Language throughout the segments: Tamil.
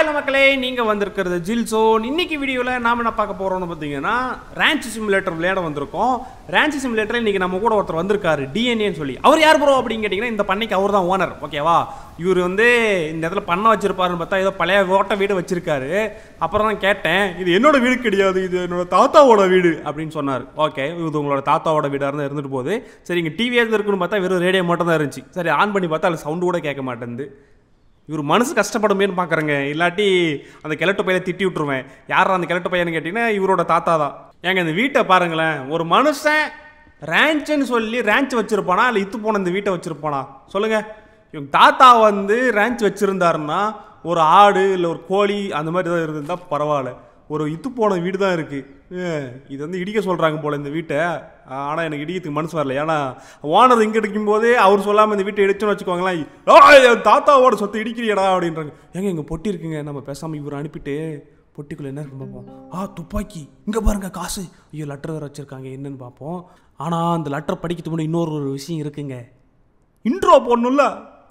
ஹலோ மக்களே நீங்கள் வந்திருக்கிறது ஜில் சோன் இன்னைக்கு வீடியோவில் நாம் என்ன பார்க்க போகிறோம்னு பார்த்தீங்கன்னா ரேஞ்ச் சிமுலேட்டர் விளையாட வந்திருக்கோம் ரேஞ்ச் சிமுலேட்டர் இன்னைக்கு நம்ம கூட ஒருத்தர் வந்திருக்காரு டிஎன்ஏன்னு சொல்லி அவர் யார் ப்ரோ அப்படின்னு கேட்டிங்கன்னா இந்த பண்ணைக்கு அவர் தான் ஓனர் ஓகேவா இவர் வந்து இந்த இடத்துல பண்ணை வச்சிருப்பாருன்னு பார்த்தா ஏதோ பழைய ஓட்ட வீடு வச்சிருக்காரு அப்புறம் தான் கேட்டேன் இது என்னோட வீடு கிடையாது இது என்னோட தாத்தாவோட வீடு அப்படின்னு சொன்னார் ஓகே இது உங்களோட தாத்தாவோட வீடாக இருந்தால் இருந்துட்டு போகுது சரி இங்கே டிவி இருக்குன்னு பார்த்தா வெறும் ரேடியோ மட்டும் தான் இருந்துச்சு சரி ஆன் பண்ணி பார்த்தா அதில் சவுண்டு கூட கேட்க மாட்டேங்குது இவர் மனசு கஷ்டப்படுமேன்னு பார்க்குறேங்க இல்லாட்டி அந்த கிழட்டு பையனை திட்டி விட்டுருவேன் யார் அந்த கிழட்டு பையன்னு கேட்டிங்கன்னா இவரோட தாத்தா தான் ஏங்க இந்த வீட்டை பாருங்களேன் ஒரு மனுஷன் ரேஞ்சுன்னு சொல்லி ரேஞ்ச் வச்சுருப்பானா இல்லை இத்து போன இந்த வீட்டை வச்சுருப்பானா சொல்லுங்கள் இவங்க தாத்தா வந்து ரேஞ்ச் வச்சுருந்தாருன்னா ஒரு ஆடு இல்லை ஒரு கோழி அந்த மாதிரி ஏதாவது இருந்திருந்தால் பரவாயில்ல ஒரு இத்து போன வீடு தான் இருக்குது இது வந்து இடிக்க சொல்கிறாங்க போல் இந்த வீட்டை ஆனால் எனக்கு இடிக்கிறதுக்கு மனசு வரல ஏன்னா ஓனர் இங்கே இருக்கும் போதே அவர் சொல்லாமல் இந்த வீட்டை இடிச்சோன்னு வச்சுக்கோங்களேன் "ஏய், என் தாத்தாவோட சொத்தை இடிக்கிறியடா அப்படின்றாங்க ஏங்க இங்கே பொட்டி இருக்குங்க நம்ம பேசாமல் இவர் அனுப்பிட்டு பொட்டிக்குள்ளே என்ன இருக்கு பார்ப்போம் ஆ துப்பாக்கி இங்கே பாருங்க காசு ஐயோ லெட்டர் வேறு வச்சுருக்காங்க என்னன்னு பார்ப்போம் ஆனால் அந்த லெட்டர் படிக்கிறதுக்கு முன்னாடி இன்னொரு ஒரு விஷயம் இருக்குங்க இன்ட்ரோ போடணும்ல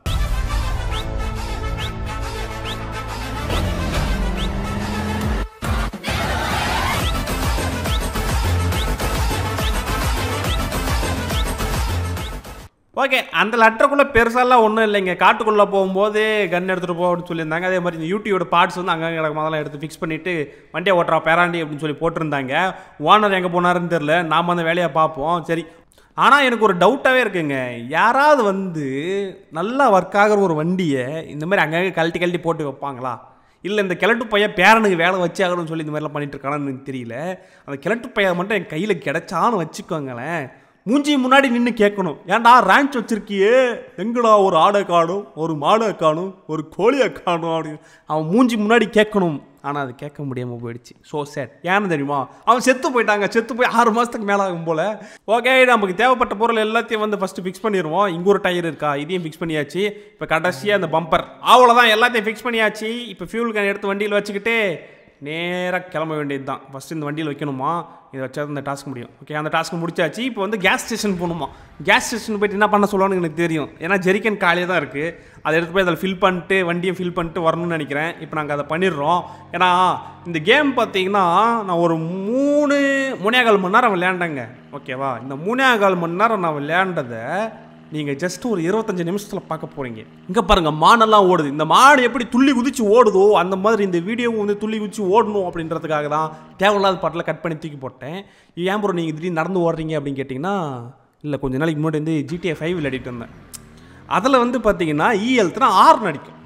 ஓகே அந்த லெட்டருக்குள்ளே பெருசாலாம் ஒன்றும் இல்லைங்க காட்டுக்குள்ளே போகும்போது கன் எடுத்துகிட்டு போ அப்படின்னு சொல்லியிருந்தாங்க அதே மாதிரி இந்த யூடியூபோட பார்ட்ஸ் வந்து அங்கங்கே கிடக்கும் அதெல்லாம் எடுத்து ஃபிக்ஸ் பண்ணிவிட்டு வண்டியை ஓட்டுறா பேராண்டி அப்படின்னு சொல்லி போட்டிருந்தாங்க ஓனர் எங்கே போனாருன்னு தெரில நாம் அந்த வேலையை பார்ப்போம் சரி ஆனால் எனக்கு ஒரு டவுட்டாகவே இருக்குங்க யாராவது வந்து நல்லா ஒர்க் ஆகிற ஒரு வண்டியை இந்த மாதிரி அங்கங்கே கழட்டி கழட்டி போட்டு வைப்பாங்களா இல்லை இந்த கிழட்டு பையன் பேரனுக்கு வேலை வச்சு ஆகணும்னு சொல்லி இந்த மாதிரிலாம் பண்ணிட்டு இருக்கானான்னு எனக்கு தெரியல அந்த கிழட்டு பையன் மட்டும் என் கையில் கிடைச்சான்னு வச்சுக்கோங்களேன் மூஞ்சி முன்னாடி நின்று கேட்கணும் ஏன்டா ரேஞ்ச் வச்சிருக்கியே எங்கடா ஒரு ஆடை காணும் ஒரு மாடை காணும் ஒரு கோழியை காணும் அப்படின்னு அவன் மூஞ்சி முன்னாடி கேட்கணும் ஆனால் அது கேட்க முடியாமல் போயிடுச்சு ஸோ சேட் ஏன்னு தெரியுமா அவன் செத்து போயிட்டாங்க செத்து போய் ஆறு மாதத்துக்கு மேலே ஆகும் போல் ஓகே நமக்கு தேவைப்பட்ட பொருள் எல்லாத்தையும் வந்து ஃபஸ்ட்டு ஃபிக்ஸ் பண்ணிடுவோம் இங்கே ஒரு டயர் இருக்கா இதையும் ஃபிக்ஸ் பண்ணியாச்சு இப்போ கடைசியாக அந்த பம்பர் அவ்வளோதான் எல்லாத்தையும் ஃபிக்ஸ் பண்ணியாச்சு இப்போ ஃபியூல் கேன் எடுத்து வண்டியில் வச்சுக்கிட்டு நேராக கிளம்ப வேண்டியது தான் ஃபஸ்ட்டு இந்த வண்டியில் வைக்கணுமா இதை வச்சா தான் இந்த டாஸ்க் முடியும் ஓகே அந்த டாஸ்க் முடிச்சாச்சு இப்போ வந்து கேஸ் ஸ்டேஷன் போகணுமா கேஸ் ஸ்டேஷன் போயிட்டு என்ன பண்ண சொல்லுவான்னு எனக்கு தெரியும் ஏன்னா ஜெரிக்கன் காலியாக தான் இருக்குது அதை எடுத்து போய் அதில் ஃபில் பண்ணிட்டு வண்டியை ஃபில் பண்ணிட்டு வரணும்னு நினைக்கிறேன் இப்போ நாங்கள் அதை பண்ணிடுறோம் ஏன்னா இந்த கேம் பார்த்தீங்கன்னா நான் ஒரு மூணு மூணேகால் மணி நேரம் விளையாண்டேங்க ஓகேவா இந்த மூணேகால் மணி நேரம் நான் விளையாண்டதை நீங்கள் ஜஸ்ட் ஒரு இருபத்தஞ்சு நிமிஷத்தில் பார்க்க போகிறீங்க இங்கே பாருங்கள் மானெல்லாம் ஓடுது இந்த மாடு எப்படி துள்ளி குதிச்சு ஓடுதோ அந்த மாதிரி இந்த வீடியோவும் வந்து துள்ளி குதிச்சு ஓடணும் அப்படின்றதுக்காக தான் தேவையில்லாத பாட்டில் கட் பண்ணி தூக்கி போட்டேன் ஏன் ப்ரோ நீங்கள் திடீர்னு நடந்து ஓடுறீங்க அப்படின்னு கேட்டிங்கன்னா இல்லை கொஞ்ச நாளைக்கு முன்னாடி வந்து ஜிடிஏ ஃபைவ் விளையாடிட்டு இருந்தேன் அதில் வந்து பார்த்தீங்கன்னா இ எழுத்துனா ஆறு நடிக்கும்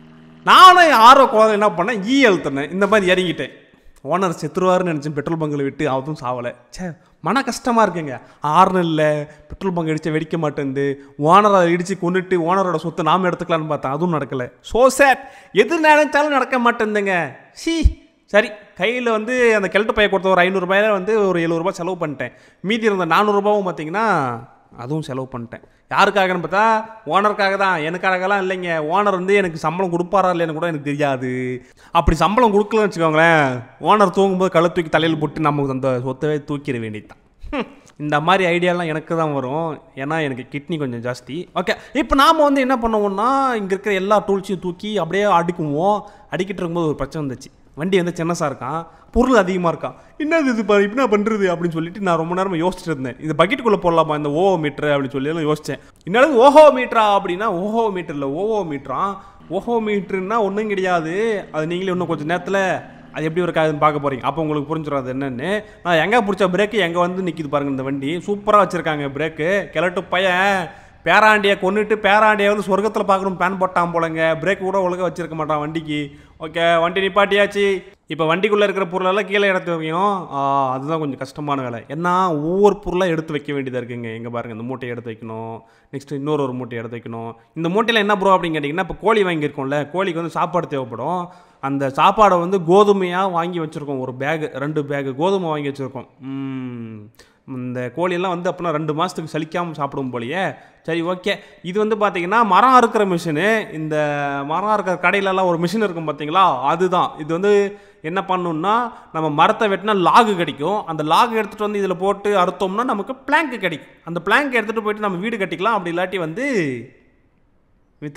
நானும் ஆரோ குழந்தை என்ன பண்ணேன் இ எழுத்துனேன் இந்த மாதிரி இறங்கிட்டேன் ஓனர் செத்துருவாருன்னு நினச்சேன் பெட்ரோல் பங்கில் விட்டு அதுவும் சாவலை ச்சே மன கஷ்டமாக இருக்குங்க ஆறுனு இல்லை பெட்ரோல் பங்க் அடித்து வெடிக்க மாட்டேங்குது ஓனரை இடித்து கொண்டுட்டு ஓனரோட சொத்தை நாம் எடுத்துக்கலான்னு பார்த்தேன் அதுவும் நடக்கலை ஸோ சேட் எது நினைச்சாலும் நடக்க மாட்டேங்குதுங்க சி சரி கையில் வந்து அந்த கிழட்டு பைய கொடுத்த ஒரு ஐநூறுரூபாயில வந்து ஒரு எழுபதுரூபா செலவு பண்ணிட்டேன் மீதி இருந்த நானூறுரூபாவும் பார்த்தீங்கன்னா அதுவும் செலவு பண்ணிட்டேன் யாருக்காகன்னு பார்த்தா ஓனருக்காக தான் எனக்காகலாம் இல்லைங்க ஓனர் வந்து எனக்கு சம்பளம் கொடுப்பாரா இல்லைன்னு கூட எனக்கு தெரியாது அப்படி சம்பளம் கொடுக்கலன்னு வச்சுக்கோங்களேன் ஓனர் தூங்கும்போது கழுத்து தூக்கி தலையில் போட்டு நமக்கு அந்த சொத்தவே தூக்கிட வேண்டியதுதான் ஹம். இந்த மாதிரி ஐடியாலாம் எனக்கு தான் வரும் ஏன்னா எனக்கு கிட்னி கொஞ்சம் ஜாஸ்தி ஓகே இப்போ நாம் வந்து என்ன பண்ணுவோம்னா இங்கே இருக்கிற எல்லா டூல்ஸையும் தூக்கி அப்படியே அடுக்குவோம் அடிக்கிட்டு இருக்கும்போது ஒரு பிரச்சனை வந்துச்சு வண்டி வந்து சின்னசாக இருக்கான் பொருள் அதிகமாக இருக்கான் என்னது இது பாரு என்ன பண்ணுறது அப்படின்னு சொல்லிட்டு நான் ரொம்ப நேரமாக யோசிச்சுட்டு இருந்தேன் இந்த பக்கெட்டுக்குள்ளே போடலாமா இந்த ஓஹோ மீட்ரு அப்படின்னு சொல்லி எல்லாம் யோசித்தேன் என்னது ஓஹோ மீட்ரா அப்படின்னா ஓஹோ மீட்டரில் ஓஹோ மீட்ரான் ஓஹோ மீட்ருன்னா ஒன்றும் கிடையாது அது நீங்களே இன்னும் கொஞ்சம் நேரத்தில் அது எப்படி இருக்காதுன்னு பார்க்க போறீங்க அப்போ உங்களுக்கு புரிஞ்சிடும் அது என்னன்னு நான் எங்கே பிடிச்ச பிரேக்கு எங்கே வந்து நிற்கிது பாருங்க இந்த வண்டி சூப்பராக வச்சுருக்காங்க பிரேக்கு கிழட்டு பையன் பேராண்டியை கொண்டுட்டு பேராண்டியை வந்து சொர்க்கத்தில் பார்க்கணும் பேன் போட்டான் போலங்க பிரேக் கூட ஒழுங்காக வச்சிருக்க மாட்டான் வண்டிக்கு ஓகே வண்டி நிப்பாட்டியாச்சு இப்போ வண்டிக்குள்ளே இருக்கிற பொருளெல்லாம் கீழே எடுத்து வைக்கணும் ஆ, அதுதான் கொஞ்சம் கஷ்டமான வேலை ஏன்னா ஒவ்வொரு பொருளாக எடுத்து வைக்க வேண்டியதாக இருக்குங்க எங்கே பாருங்கள் இந்த மூட்டையை எடுத்து வைக்கணும் நெக்ஸ்ட் இன்னொரு ஒரு மூட்டையை எடுத்து வைக்கணும் இந்த மூட்டையில் என்ன ப்ரோ அப்படின்னு கேட்டிங்கன்னா இப்போ கோழி வாங்கியிருக்கோம்ல கோழிக்கு வந்து சாப்பாடு தேவைப்படும் அந்த சாப்பாடை வந்து கோதுமையாக வாங்கி வச்சுருக்கோம் ஒரு பேகு ரெண்டு பேகு கோதுமை வாங்கி வச்சுருக்கோம் ம், இந்த கோழியெல்லாம் வந்து அப்படின்னா ரெண்டு மாதத்துக்கு சலிக்காமல் சாப்பிடும் போலயே சரி ஓகே இது வந்து பார்த்தீங்கன்னா மரம் அறுக்கிற மிஷினு இந்த மரம் அறுக்கிற கடையிலலாம் ஒரு மிஷின் இருக்கும் பார்த்தீங்களா அதுதான் இது வந்து என்ன பண்ணணும்னா நம்ம மரத்தை வெட்டினா லாகு கிடைக்கும் அந்த லாகு எடுத்துகிட்டு வந்து இதில் போட்டு அறுத்தோம்னா நமக்கு பிளாங்க் கிடைக்கும் அந்த பிளாங்க் எடுத்துகிட்டு போயிட்டு நம்ம வீடு கட்டிக்கலாம் அப்படி இல்லாட்டி வந்து விற்றுக்கலாம்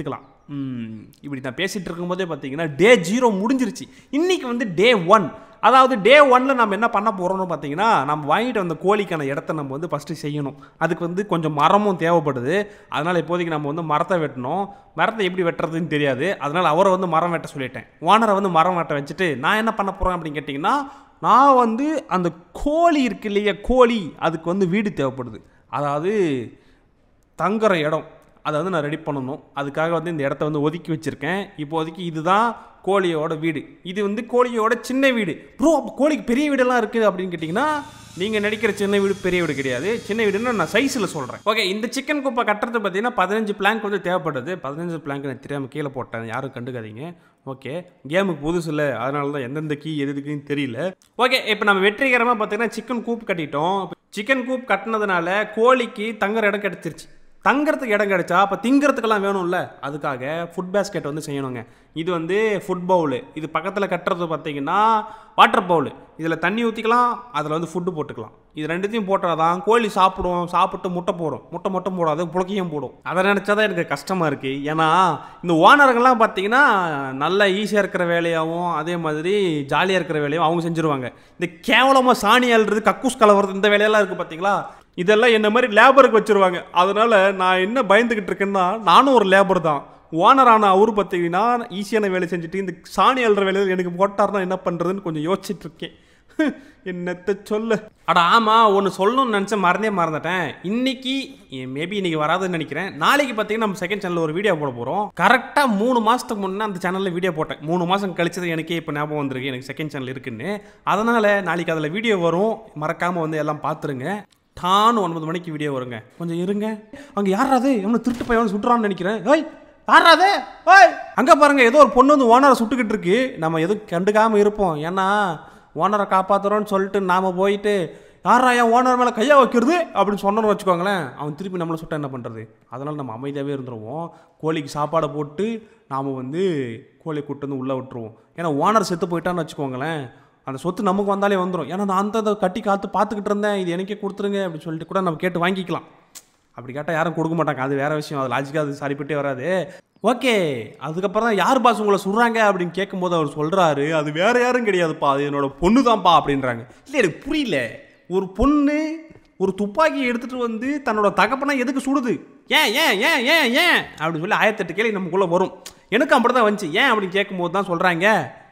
ம், இப்படி நான் பேசிகிட்டு இருக்கும்போதே பார்த்தீங்கன்னா டே ஜீரோ முடிஞ்சிருச்சு இன்றைக்கி வந்து டே ஒன் அதாவது டே ஒன்ல நம்ம என்ன பண்ண போகிறோம்னு பார்த்தீங்கன்னா நம்ம வாங்கிட்டு வந்த கோழிக்கான இடத்த நம்ம வந்து ஃபஸ்ட்டு செய்யணும் அதுக்கு வந்து கொஞ்சம் மரமும் தேவைப்படுது அதனால் இப்போதைக்கு நம்ம வந்து மரத்தை வெட்டணும் மரத்தை எப்படி வெட்டுறதுன்னு தெரியாது அதனால் அவரை வந்து மரம் வெட்ட சொல்லிட்டேன் ஓனரை வந்து மரம் வெட்ட வச்சுட்டு நான் என்ன பண்ண போகிறேன் அப்படின்னு கேட்டிங்கன்னா நான் வந்து அந்த கோழி இருக்கு இல்லையா கோழி அதுக்கு வந்து வீடு தேவைப்படுது அதாவது தங்குற இடம் அதை வந்து நான் ரெடி பண்ணணும் அதுக்காக வந்து இந்த இடத்த வந்து ஒதுக்கி வச்சுருக்கேன் இப்போதைக்கு இதுதான் கோழியோட வீடு இது வந்து கோழியோட சின்ன வீடு ப்ரோ அப்போ கோழிக்கு பெரிய வீடெல்லாம் இருக்குது அப்படின்னு கேட்டிங்கன்னா நீங்கள் நினைக்கிற சின்ன வீடு பெரிய வீடு கிடையாது சின்ன வீடுன்னு நான் சைஸில் சொல்கிறேன் ஓகே இந்த சிக்கன் குப்பை கட்டுறது பார்த்தீங்கன்னா பதினஞ்சு பிளாங்க் வந்து தேவைப்படுது பதினஞ்சு பிளாங்க் நான் தெரியாமல் கீழே போட்டேன் யாரும் கண்டுக்காதீங்க ஓகே கேமுக்கு புதுசு இல்லை அதனால தான் எந்தெந்த கீ எது எதுக்குன்னு தெரியல ஓகே இப்போ நம்ம வெற்றிகரமாக பார்த்தீங்கன்னா சிக்கன் கூப் கட்டிட்டோம் சிக்கன் கூப் கட்டினதுனால கோழிக்கு தங்குற இடம் கிடச்சிருச்சு தங்குறதுக்கு இடம் கிடைச்சா அப்போ திங்கிறதுக்கெல்லாம் வேணும்ல அதுக்காக ஃபுட் பேஸ்கெட் வந்து செய்யணுங்க இது வந்து ஃபுட் பவுலு இது பக்கத்தில் கட்டுறது பார்த்தீங்கன்னா வாட்டர் பவுலு இதில் தண்ணி ஊற்றிக்கலாம் அதில் வந்து ஃபுட்டு போட்டுக்கலாம் இது ரெண்டுத்தையும் போட்டால் தான் கோழி சாப்பிடும் சாப்பிட்டு முட்டை போடும் முட்டை மட்டும் போடாது புழக்கையும் போடும் அதை நினச்சா தான் எனக்கு கஷ்டமாக இருக்குது ஏன்னா இந்த ஓனருங்கெல்லாம் பார்த்தீங்கன்னா நல்லா ஈஸியாக இருக்கிற வேலையாகவும் அதே மாதிரி ஜாலியாக இருக்கிற வேலையும் அவங்க செஞ்சுருவாங்க இந்த கேவலமாக சாணி அள்ளுறது கக்கூஸ் கலவரது இந்த வேலையெல்லாம் இருக்குது பார்த்தீங்களா இதெல்லாம் என்ன மாதிரி லேபருக்கு வச்சிருவாங்க அதனால நான் என்ன பயந்துக்கிட்டு இருக்கேன்னா நானும் ஒரு லேபர் தான் ஓனரான அவரு பார்த்தீங்கன்னா ஈஸியான வேலை செஞ்சுட்டு இந்த சாணி அல்ற வேலையில் எனக்கு போட்டார்னா என்ன பண்ணுறதுன்னு கொஞ்சம் யோசிச்சுட்டு இருக்கேன் என்னத்த சொல்ல அட ஆமாம் ஒன்று சொல்லணும்னு நினச்சேன் மறந்தே மறந்துட்டேன் இன்னைக்கு மேபி இன்னைக்கு வராதுன்னு நினைக்கிறேன் நாளைக்கு பார்த்தீங்கன்னா நம்ம செகண்ட் சேனலில் ஒரு வீடியோ போட போகிறோம் கரெக்டாக மூணு மாதத்துக்கு முன்னே அந்த சேனலில் வீடியோ போட்டேன் மூணு மாதம் கழிச்சது எனக்கே இப்போ ஞாபகம் வந்திருக்கு எனக்கு செகண்ட் சேனல் இருக்குன்னு அதனால் நாளைக்கு அதில் வீடியோ வரும் மறக்காமல் வந்து எல்லாம் பார்த்துருங்க டான்னு ஒன்பது மணிக்கு வீடியோ வருங்க கொஞ்சம் இருங்க அங்கே யாராவது எவனை திருட்டு பையன் சுட்டுறான்னு நினைக்கிறேன் ஏய் யாராது ஓய் அங்கே பாருங்க ஏதோ ஒரு பொண்ணு வந்து ஓனரை சுட்டுக்கிட்டு இருக்கு நம்ம எதுவும் கண்டுக்காமல் இருப்போம் ஏன்னா ஓனரை காப்பாற்றுறோன்னு சொல்லிட்டு நாம் போயிட்டு யாரா என் ஓனர் மேலே கையா வைக்கிறது அப்படின்னு சொன்னோன்னு வச்சுக்கோங்களேன் அவன் திருப்பி நம்மளை சுட்டா என்ன பண்ணுறது அதனால் நம்ம அமைதியாகவே இருந்துருவோம் கோழிக்கு சாப்பாடை போட்டு நாம் வந்து கோழியை கூட்டு வந்து உள்ளே விட்டுருவோம் ஏன்னா ஓனர் செத்து போயிட்டான்னு வச்சுக்கோங்களேன் அந்த சொத்து நமக்கு வந்தாலே வந்துடும் ஏன்னா நான் அந்த கட்டி காத்து பார்த்துக்கிட்டு இருந்தேன் இது எனக்கே கொடுத்துருங்க அப்படின்னு சொல்லிட்டு கூட நம்ம கேட்டு வாங்கிக்கலாம் அப்படி கேட்டால் யாரும் கொடுக்க மாட்டாங்க அது வேற விஷயம் அது லாஜிக்காக அது சரிப்பட்டே வராது ஓகே அதுக்கப்புறம் தான் யார் பாஸ் உங்களை சொல்கிறாங்க அப்படின்னு கேட்கும்போது அவர் சொல்கிறாரு அது வேற யாரும் கிடையாதுப்பா அது என்னோட பொண்ணு தான்ப்பா அப்படின்றாங்க இல்லை எனக்கு புரியல ஒரு பொண்ணு ஒரு துப்பாக்கியை எடுத்துகிட்டு வந்து தன்னோட தகப்பனை எதுக்கு சுடுது ஏன் ஏன் ஏன் ஏன் ஏன் அப்படின்னு சொல்லி ஆயிரத்தெட்டு கேள்வி நமக்குள்ளே வரும் எனக்கும் அப்படி தான் வந்துச்சு ஏன் அப்படின்னு கேட்கும்போது தான் சொல்கிறாங்க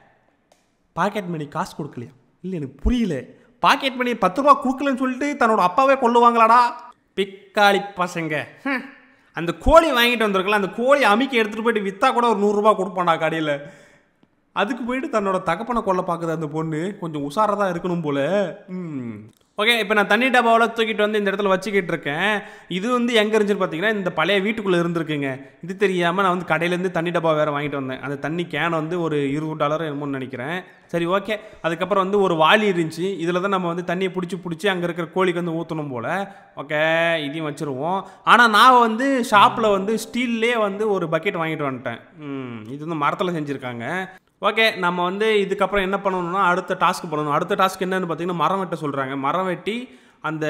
பாக்கெட் மணி காசு கொடுக்கலையா இல்லை எனக்கு புரியல பாக்கெட் மணி பத்து ரூபா கொடுக்கலன்னு சொல்லிட்டு தன்னோட அப்பாவே கொல்லுவாங்களாடா பிக்காளி பசங்க ஹம். அந்த கோழி வாங்கிட்டு வந்திருக்கலாம் அந்த கோழி அமுக்கி எடுத்துகிட்டு போயிட்டு விற்றா கூட ஒரு நூறுரூபா கொடுப்பான்டா கடையில் அதுக்கு போயிட்டு தன்னோட தகப்பனை கொல்ல பார்க்குது அந்த பொண்ணு கொஞ்சம் உஷாராக தான் இருக்கணும் போல ம் ஓகே இப்போ நான் தண்ணி டப்பாவில் தூக்கிட்டு வந்து இந்த இடத்துல வச்சுக்கிட்டு இருக்கேன் இது வந்து எங்கே இருந்துச்சுன்னு பார்த்தீங்கன்னா இந்த பழைய வீட்டுக்குள்ளே இருந்திருக்குங்க இது தெரியாமல் நான் வந்து கடையிலேருந்து தண்ணி டப்பா வேறு வாங்கிட்டு வந்தேன் அந்த தண்ணி கேன் வந்து ஒரு இருபது டாலர் என்னமோன்னு நினைக்கிறேன் சரி ஓகே அதுக்கப்புறம் வந்து ஒரு வாளி இருந்துச்சு இதில் தான் நம்ம வந்து தண்ணியை பிடிச்சி பிடிச்சி அங்கே இருக்கிற கோழிக்கு வந்து ஊற்றணும் போல் ஓகே இதையும் வச்சுருவோம் ஆனால் நான் வந்து ஷாப்பில் வந்து ஸ்டீல்லே வந்து ஒரு பக்கெட் வாங்கிட்டு வந்துட்டேன் ம், இது வந்து மரத்தில் செஞ்சுருக்காங்க ஓகே நம்ம வந்து இதுக்கப்புறம் என்ன பண்ணணும்னா அடுத்த டாஸ்க் பண்ணணும் அடுத்த டாஸ்க் என்னன்னு பார்த்தீங்கன்னா மரம் வெட்ட சொல்கிறாங்க மரம் வெட்டி அந்த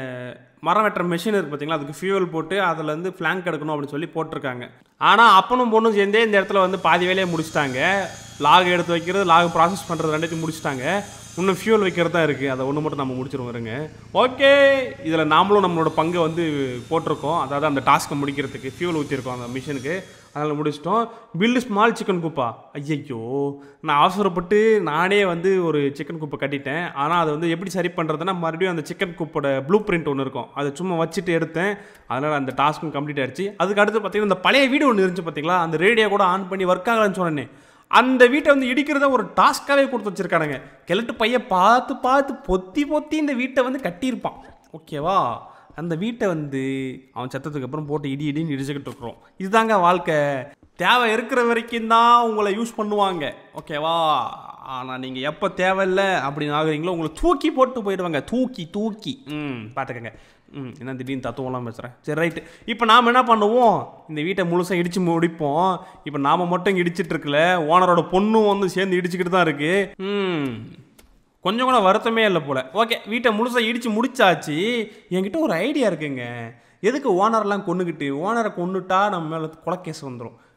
மரம் வெட்டுற மிஷின் இருக்குது பார்த்தீங்களா அதுக்கு ஃபியூவல் போட்டு அதில் வந்து ஃப்ளாங்க் எடுக்கணும் அப்படின்னு சொல்லி போட்டிருக்காங்க ஆனால் அப்பனும் பொண்ணும் சேர்ந்தே இந்த இடத்துல வந்து பாதி வேலையை முடிச்சிட்டாங்க லாக் எடுத்து வைக்கிறது லாக் ப்ராசஸ் பண்ணுறது ரெண்டுத்தையும் முடிச்சிட்டாங்க இன்னும் ஃபியூல் வைக்கிறது தான் இருக்குது அதை ஒன்று மட்டும் நம்ம முடிச்சிருவோம் இருங்க ஓகே இதில் நாமளும் நம்மளோட பங்கை வந்து போட்டிருக்கோம் அதாவது அந்த டாஸ்க்கை முடிக்கிறதுக்கு ஃபியூல் ஊற்றிருக்கோம் அந்த மிஷினுக்கு அதனால் முடிச்சிட்டோம் பில்லு ஸ்மால் சிக்கன் குப்பா ஐயையோ நான் அவசரப்பட்டு நானே வந்து ஒரு சிக்கன் குப்பை கட்டிட்டேன் ஆனால் அதை வந்து எப்படி சரி பண்ணுறதுன்னா மறுபடியும் அந்த சிக்கன் குப்போட ப்ளூ பிரிண்ட் ஒன்று இருக்கும் அதை சும்மா வச்சுட்டு எடுத்தேன் அதனால் அந்த டாஸ்க்கும் கம்ப்ளீட் ஆயிடுச்சு அதுக்கு அடுத்து பார்த்தீங்கன்னா இந்த பழைய வீடு ஒன்று இருந்துச்சு பார்த்தீங்களா அந்த ரேடியோ கூட ஆன் பண்ணி ஒர்க் ஆகலன்னு சொன்னேன் அந்த வீட்டை வந்து இடிக்கிறத ஒரு டாஸ்க்காகவே கொடுத்து வச்சிருக்கானுங்க கிழட்டு பையன் பார்த்து பார்த்து பொத்தி பொத்தி இந்த வீட்டை வந்து கட்டியிருப்பான் ஓகேவா அந்த வீட்டை வந்து அவன் செத்ததுக்கு அப்புறம் போட்டு இடி இடின்னு இடிச்சுக்கிட்டு இருக்கிறோம் இதுதாங்க வாழ்க்கை தேவை இருக்கிற வரைக்கும் தான் உங்களை யூஸ் பண்ணுவாங்க ஓகேவா ஆனால் நீங்கள் எப்போ தேவையில்லை அப்படின்னு ஆகுறீங்களோ உங்களை தூக்கி போட்டு போயிடுவாங்க தூக்கி தூக்கி ம் பார்த்துக்கங்க ம் என்ன திடீர்னு தத்துவம்லாம் பேசுகிறேன் சரி ரைட்டு இப்போ நாம் என்ன பண்ணுவோம் இந்த வீட்டை முழுசாக இடித்து முடிப்போம் இப்போ நாம் மட்டும் இங்கே இடிச்சிட்டு இருக்கல ஓனரோட பொண்ணும் வந்து சேர்ந்து இடிச்சுக்கிட்டு தான் இருக்கு ம் கொஞ்சம் கூட வருத்தமே இல்லை போல ஓகே வீட்டை முழுசாக இடித்து முடிச்சாச்சு என்கிட்ட ஒரு ஐடியா இருக்குங்க எதுக்கு ஓனரெல்லாம் கொண்டுக்கிட்டு ஓனரை கொண்டுட்டா நம்ம மேலே கொலக்கேஸ் வந்துடும்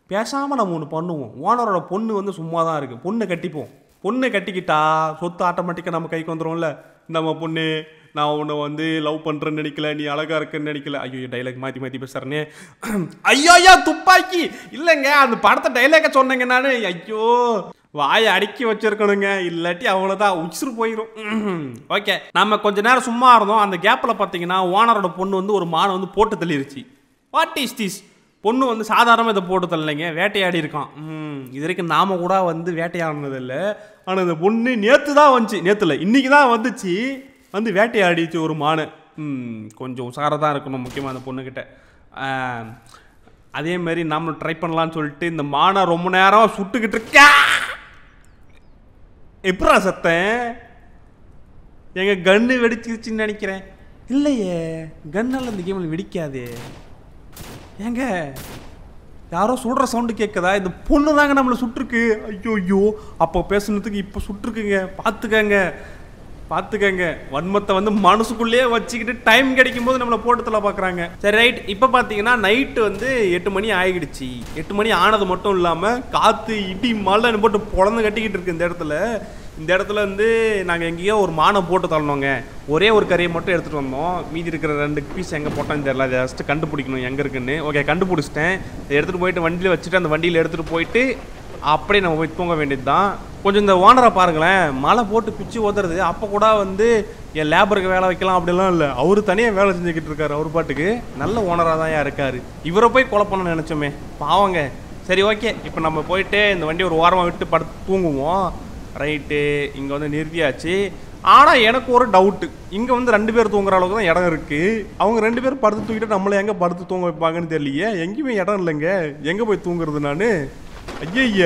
பேசாமல் நம்ம ஒன்று பண்ணுவோம் ஓனரோட பொண்ணு வந்து சும்மா தான் இருக்குது பொண்ணை கட்டிப்போம் பொண்ணை கட்டிக்கிட்டா சொத்து ஆட்டோமேட்டிக்காக நம்ம கைக்கு வந்துடும்ல நம்ம பொண்ணு நான் உன்னை வந்து லவ் பண்ணுறேன்னு நினைக்கல நீ அழகா இருக்குன்னு நினைக்கல ஐயோ டைலாக் மாற்றி மாற்றி பேசுறேனே ஐயோ ஐயா துப்பாக்கி இல்லைங்க அந்த படத்தை டைலாக சொன்னேங்க நான் ஐயோ வாயை அடுக்கி வச்சிருக்கணுங்க இல்லாட்டி அவ்வளோதான் உச்சிரு போயிடும் ஓகே நம்ம கொஞ்ச நேரம் சும்மா இருந்தோம் அந்த கேப்பில் பார்த்தீங்கன்னா ஓனரோட பொண்ணு வந்து ஒரு மானை வந்து போட்டு தள்ளிருச்சு வாட் இஸ் திஸ் பொண்ணு வந்து சாதாரணமாக இதை போட்டு தரலைங்க வேட்டையாடி இருக்கான் ம், இது வரைக்கும் நாம கூட வந்து வேட்டையாடினது இல்லை ஆனால் இந்த பொண்ணு நேற்று தான் வந்துச்சு நேற்றுல இன்னைக்கு தான் வந்துச்சு வந்து வேட்டையாடிச்சு ஒரு மானை ம், கொஞ்சம் உஷாராக தான் இருக்கணும் முக்கியமாக அந்த பொண்ணுக்கிட்ட ஆ, அதே மாதிரி நாமளும் ட்ரை பண்ணலாம்னு சொல்லிட்டு இந்த மானை ரொம்ப நேரம் சுட்டுக்கிட்டு இருக்கா எப்படா சத்தேன் எங்க கன்னு வெடிச்சிருச்சுன்னு நினைக்கிறேன் இல்லையே கன்னெல்லாம் இந்த கேமில் வெடிக்காதே ஏங்க யாரோ சுடுற சவுண்டு கேட்குதா இந்த பொண்ணு தாங்க நம்மளை சுட்டிருக்கு ஐயோ ஐயோ அப்போ பேசுனதுக்கு இப்போ சுட்டிருக்குங்க பார்த்துக்கங்க பார்த்துக்கங்க வன்மத்தை வந்து மனசுக்குள்ளேயே வச்சுக்கிட்டு டைம் கிடைக்கும் போது நம்மளை போட்டு தள்ள பார்க்குறாங்க சரி ரைட் இப்போ பார்த்தீங்கன்னா நைட்டு வந்து எட்டு மணி ஆகிடுச்சு எட்டு மணி ஆனது மட்டும் இல்லாமல் காற்று இடி மழைன்னு போட்டு பொழந்து கட்டிக்கிட்டு இருக்கு இந்த இடத்துல இந்த இடத்துல வந்து நாங்கள் எங்கேயோ ஒரு மானை போட்டு தள்ளணுங்க ஒரே ஒரு கறியை மட்டும் எடுத்துகிட்டு வந்தோம் மீதி இருக்கிற ரெண்டு பீஸ் எங்கே போட்டோன்னு தெரியல அதை ஜஸ்ட்டு கண்டுபிடிக்கணும் எங்கே இருக்குன்னு ஓகே கண்டுபிடிச்சிட்டேன் இதை எடுத்துகிட்டு போயிட்டு வண்டியில் வச்சுட்டு அந்த வண்டியில் எடுத்துகிட்டு போயிட்டு அப்படியே நம்ம போய் தூங்க வேண்டியது தான் கொஞ்சம் இந்த ஓனரை பாருங்களேன் மழை போட்டு பிச்சு ஓதுறது அப்போ கூட வந்து என் லேபருக்கு வேலை வைக்கலாம் அப்படிலாம் இல்லை அவர் தனியாக வேலை செஞ்சுக்கிட்டு இருக்காரு அவர் பாட்டுக்கு நல்ல ஓனராக தான் இருக்காரு இவரை போய் கொலை பண்ண நினச்சோமே பாவங்க சரி ஓகே இப்போ நம்ம போயிட்டு இந்த வண்டி ஒரு ஓரமாக விட்டு படுத்து தூங்குவோம் ரைட்டு இங்கே வந்து நிறுத்தியாச்சு ஆனால் எனக்கு ஒரு டவுட்டு இங்கே வந்து ரெண்டு பேர் தூங்குற அளவுக்கு தான் இடம் இருக்குது அவங்க ரெண்டு பேரும் படுத்து தூக்கிட்டு நம்மளை எங்கே படுத்து தூங்க வைப்பாங்கன்னு தெரியலையே எங்கேயுமே இடம் இல்லைங்க எங்கே போய் தூங்குறது நான் ஐயய்ய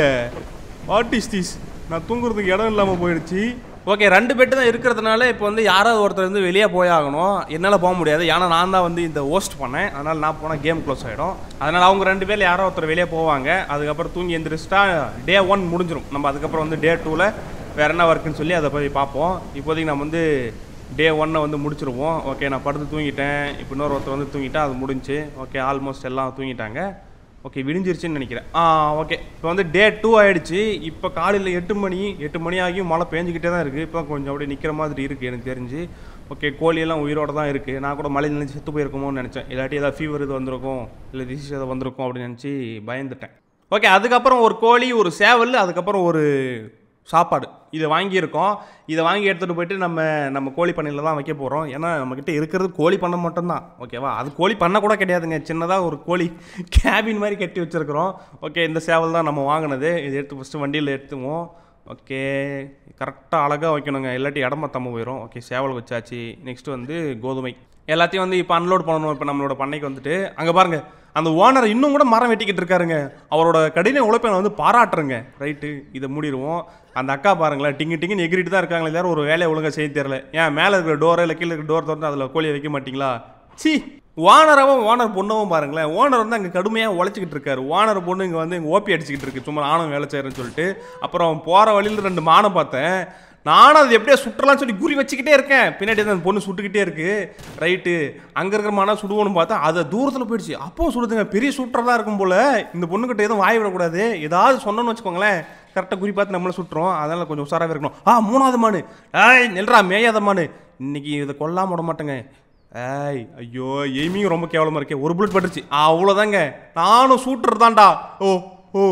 வாட் இஸ் திஸ் நான் தூங்குறதுக்கு இடம் இல்லாமல் போயிடுச்சு ஓகே ரெண்டு பெட்டு தான் இருக்கிறதுனால இப்போ வந்து யாராவது ஒருத்தர் வந்து வெளியே போயாகணும் என்னால் போக முடியாது ஏன்னா நான் தான் வந்து இந்த ஹோஸ்ட் பண்ணேன் அதனால் நான் போனால் கேம் க்ளோஸ் ஆகிடும் அதனால் அவங்க ரெண்டு பேர் யாரோ ஒருத்தர் வெளியே போவாங்க அதுக்கப்புறம் தூங்கி எந்திரிச்சிட்டா டே ஒன் முடிஞ்சிடும் நம்ம அதுக்கப்புறம் வந்து டே டூவில் வேற என்ன ஒர்க்குன்னு சொல்லி அதை போய் பார்ப்போம் இப்போதைக்கு நம்ம வந்து டே ஒன்னை வந்து முடிச்சிருவோம் ஓகே நான் படுத்து தூங்கிட்டேன் இப்போ இன்னொரு ஒருத்தர் வந்து தூங்கிட்டா அது முடிஞ்சு ஓகே ஆல்மோஸ்ட் எல்லாம் தூங்கிட்டாங்க ஓகே விடிஞ்சிருச்சுன்னு நினைக்கிறேன் ஆ ஓகே இப்போ வந்து டே டூ ஆயிடுச்சு இப்போ காலையில் எட்டு மணி எட்டு மணி ஆகியும் மழை பேஞ்சிக்கிட்டே தான் இருக்குது இப்போ கொஞ்சம் அப்படியே நிற்கிற மாதிரி இருக்குது எனக்கு தெரிஞ்சு ஓகே கோழியெல்லாம் உயிரோட தான் இருக்குது நான் கூட மழையில் நினைச்சு செத்து போயிருக்குமோன்னு நினச்சேன் இல்லாட்டி ஏதாவது ஃபீவர் இது வந்திருக்கும் இல்லை டிசீஸ் ஏதாவது வந்திருக்கும் அப்படின்னு நினச்சி பயந்துட்டேன் ஓகே அதுக்கப்புறம் ஒரு கோழி ஒரு சேவல் அதுக்கப்புறம் ஒரு சாப்பாடு இதை வாங்கியிருக்கோம் இதை வாங்கி எடுத்துகிட்டு போயிட்டு நம்ம நம்ம கோழி பண்ணையில் தான் வைக்க போகிறோம் ஏன்னா நம்மக்கிட்ட இருக்கிறது கோழி பண்ணை மட்டும்தான் ஓகேவா அது கோழி பண்ண கூட கிடையாதுங்க சின்னதாக ஒரு கோழி கேபின் மாதிரி கட்டி வச்சுருக்குறோம் ஓகே இந்த சேவல் தான் நம்ம வாங்கினது இதை எடுத்து ஃபஸ்ட்டு வண்டியில் எடுத்துவோம் ஓகே கரெக்டாக அழகாக வைக்கணுங்க இல்லாட்டி இடமா தம்ம போயிடும் ஓகே சேவல் வச்சாச்சு நெக்ஸ்ட் வந்து கோதுமை எல்லாத்தையும் வந்து இப்போ அன்லோட் பண்ணணும் இப்போ நம்மளோட பண்ணைக்கு வந்துட்டு அங்கே பாருங்க அந்த ஓனர் இன்னும் கூட மரம் வெட்டிக்கிட்டு இருக்காருங்க அவரோட கடின உழைப்பை நான் வந்து பாராட்டுறேங்க ரைட்டு இதை மூடிடுவோம் அந்த அக்கா பாருங்களேன் டிங்கு டிங்குன்னு எகிரிட்டு தான் இருக்காங்களே எல்லாரும் ஒரு வேலையை ஒழுங்காக செய்ய தெரியல ஏன் மேலே இருக்கிற டோரை இல்லை கீழே இருக்கிற டோர் திறந்து அதில் கோழியை வைக்க மாட்டீங்களா சி ஓனரவும் ஓனர் பொண்ணவும் பாருங்களேன் ஓனர் வந்து அங்கே கடுமையாக உழைச்சிக்கிட்டு இருக்காரு ஓனர் பொண்ணு இங்கே வந்து இங்கே ஓப்பி அடிச்சுக்கிட்டு இருக்கு சும்மா நானும் வேலை செய்கிறேன்னு சொல்லிட்டு அப்புறம் போகிற வழியில் ரெண்டு மானம் பார்த்தேன் நானும் அது எப்படியோ சுற்றலாம்னு சொல்லி குறி வச்சுக்கிட்டே இருக்கேன் பின்னாடி தான் அந்த பொண்ணு சுட்டுக்கிட்டே இருக்கு ரைட்டு அங்கே இருக்கிற மானா சுடுவோன்னு பார்த்தா அது தூரத்தில் போயிடுச்சு அப்போ சுடுதுங்க பெரிய சுட்டுறதா இருக்கும் போல இந்த பொண்ணுக்கிட்ட எதுவும் வாய் விடக்கூடாது ஏதாவது சொன்னோன்னு வச்சுக்கோங்களேன் கரெக்டாக குறி பார்த்து நம்மளை சுட்டுறோம் அதனால் கொஞ்சம் உஷாராகவே இருக்கணும் ஆ மூணாவது மானு ஏய் நெல்றா மேயாத மானு இன்னைக்கு இதை கொல்லாம விட மாட்டேங்க ஏய் ஐயோ எய்மியும் ரொம்ப கேவலமாக இருக்கே ஒரு புல்லட் பட்டுருச்சு அவ்வளோதாங்க நானும் சூட்டர் தான்டா ஓ ஓ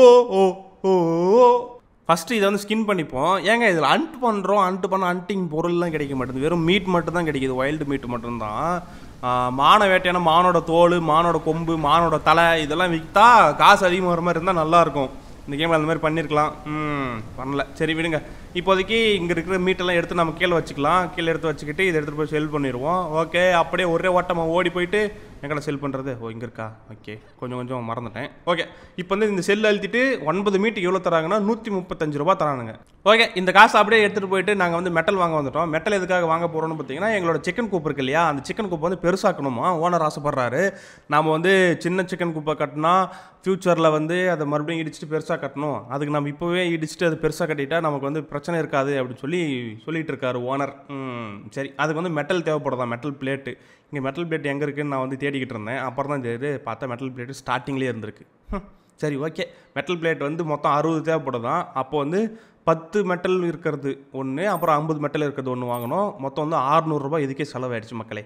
ஓ ஓ ஓ ஃபஸ்ட்டு இதை வந்து ஸ்கின் பண்ணிப்போம் ஏங்க இதில் அண்ட் பண்ணுறோம் அண்ட் பண்ண அண்டிங் பொருள்லாம் கிடைக்க மாட்டேங்குது வெறும் மீட் மட்டும் தான் கிடைக்குது வைல்டு மீட் மட்டும்தான் ஆ, மான வேட்டையான மானோட தோல் மானோட கொம்பு மானோட தலை இதெல்லாம் விற்றா காசு அதிகமாக வர மாதிரி இருந்தால் நல்லாயிருக்கும் இந்த கேமில் அந்த மாதிரி பண்ணியிருக்கலாம் ம் பண்ணல சரி விடுங்க இப்போதைக்கு இங்கே இருக்கிற மீட்டெல்லாம் எடுத்து நம்ம கீழே வச்சுக்கலாம் கீழே எடுத்து வச்சுக்கிட்டு இதை எடுத்துகிட்டு போய் செல் பண்ணிடுவோம் ஓகே அப்படியே ஒரே ஓட்டமாக ஓடி போயிட்டு எங்கடா செல் பண்ணுறது ஓ இங்கே இருக்கா ஓகே கொஞ்சம் கொஞ்சம் மறந்துட்டேன் ஓகே இப்போ வந்து இந்த செல் அழுத்திட்டு ஒன்பது மீட்டுக்கு எவ்வளோ தராங்கன்னா நூற்றி முப்பத்தஞ்சு ரூபா தரானுங்க ஓகே இந்த காசை அப்படியே எடுத்துகிட்டு போயிட்டு நாங்கள் வந்து மெட்டல் வாங்க வந்துட்டோம் மெட்டல் எதுக்காக வாங்க போகிறோம்னு பார்த்தீங்கன்னா எங்களோட சிக்கன் கூப் இருக்கு இல்லையா அந்த சிக்கன் கூப் வந்து பெருசாக்கணுமா ஓனர் ஆசைப்படுறாரு நாம் வந்து சின்ன சிக்கன் கூப்பை கட்டினா ஃப்யூச்சரில் வந்து அதை மறுபடியும் இடிச்சிட்டு பெருசாக கட்டணும் அதுக்கு நம்ம இப்போவே இடிச்சிட்டு அது பெருசாக கட்டிட்டா நமக்கு வந்து பிரச்சனை இருக்காது அப்படின்னு சொல்லி சொல்லிட்டு இருக்காரு ஓனர் சரி அதுக்கு வந்து மெட்டல் தேவைப்படுதா மெட்டல் பிளேட்டு இங்கே மெட்டல் பிளேட் எங்கே இருக்குன்னு நான் வந்து தேடிக்கிட்டு இருந்தேன் அப்புறம் தான் தெரியுது பார்த்தா மெட்டல் பிளேட்டு ஸ்டார்டிங்லேயே இருந்திருக்கு ஹம், சரி ஓகே மெட்டல் பிளேட் வந்து மொத்தம் அறுபது தேவைப்படுதான் அப்போ வந்து பத்து மெட்டல் இருக்கிறது ஒன்று அப்புறம் ஐம்பது மெட்டல் இருக்கிறது ஒன்று வாங்கணும் மொத்தம் வந்து 600 ரூபாய் இதுக்கே செலவாயிடுச்சு மக்களே